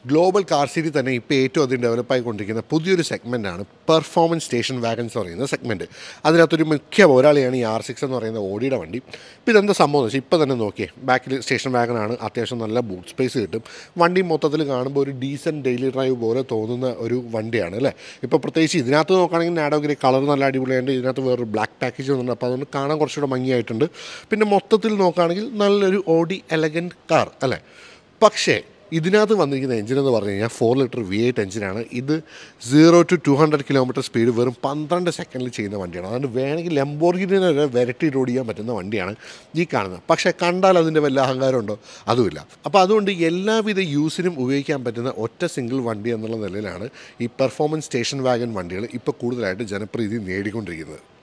global car city തന്നെ ഇപ്പോൾ ഏറ്റവും അധികം ഡെവലപ്പ് ആയിക്കൊണ്ടിരിക്കുന്ന പുതിയൊരു സെഗ്മെൻറ്റാണ് പെർഫോമൻസ് സ്റ്റേഷൻ വാഗൻസ് എന്ന് പറയുന്ന സെഗ്മെൻറ്റ് അതിനകത്തൊരു മുഖ്യ പോരാളിയാണ് ഈ ആർ സിക്സ് എന്ന് പറയുന്ന ഓടിയുടെ വണ്ടി ഇപ്പോൾ ഇതെന്താ സംഭവം എന്ന് വെച്ചാൽ ഇപ്പോൾ തന്നെ നോക്കിയേ ബാക്കിൽ സ്റ്റേഷൻ വാഗനാണ് അത്യാവശ്യം നല്ല ബൂട്ട് സ്പേസ് കിട്ടും വണ്ടി മൊത്തത്തിൽ കാണുമ്പോൾ ഒരു ഡീസൻറ്റ് ഡെയിലി ഡ്രൈവ് പോലെ തോന്നുന്ന ഒരു വണ്ടിയാണ് അല്ലേ ഇപ്പോൾ പ്രത്യേകിച്ച് ഇതിനകത്ത് നോക്കുകയാണെങ്കിൽ നാഡോഗിരി കളർ നല്ല അടിപൊളിയായിട്ട് ഇതിനകത്ത് വേറൊരു ബ്ലാക്ക് പാക്കേജ് വന്നിട്ടുണ്ട് അപ്പോൾ അതുകൊണ്ട് കാണാൻ കുറച്ചുകൂടെ ഭംഗിയായിട്ടുണ്ട് പിന്നെ മൊത്തത്തിൽ നോക്കുകയാണെങ്കിൽ നല്ലൊരു ഓഡി എലഗൻറ്റ് കാർ അല്ലേ പക്ഷേ ഇതിനകത്ത് വന്നിരിക്കുന്ന എഞ്ചിൻ എന്ന് പറഞ്ഞു കഴിഞ്ഞാൽ ഫോർ ലിറ്റർ വി എയ്റ്റ് എഞ്ചിനാണ് ഇത് zero to two hundred kilometre speed വെറും പന്ത്രണ്ട് സെക്കൻഡിൽ ചെയ്യുന്ന വണ്ടിയാണ് അതുകൊണ്ട് വേണമെങ്കിൽ ലംബോർഗിനെ വരെ വിരട്ടിയിട്ട് ഓടിക്കാൻ പറ്റുന്ന വണ്ടിയാണ് ഈ കാണുന്നത് പക്ഷേ കണ്ടാൽ അതിൻ്റെ വല്ല അഹങ്കാരമുണ്ടോ അതുമില്ല അപ്പോൾ അതുകൊണ്ട് എല്ലാവിധ യൂസിനും ഉപയോഗിക്കാൻ പറ്റുന്ന ഒറ്റ സിംഗിൾ വണ്ടി എന്നുള്ള നിലയിലാണ് ഈ പെർഫോമൻസ് സ്റ്റേഷൻ വാഗൻ വണ്ടികൾ ഇപ്പോൾ കൂടുതലായിട്ട് ജനപ്രീതി നേടിക്കൊണ്ടിരിക്കുന്നത്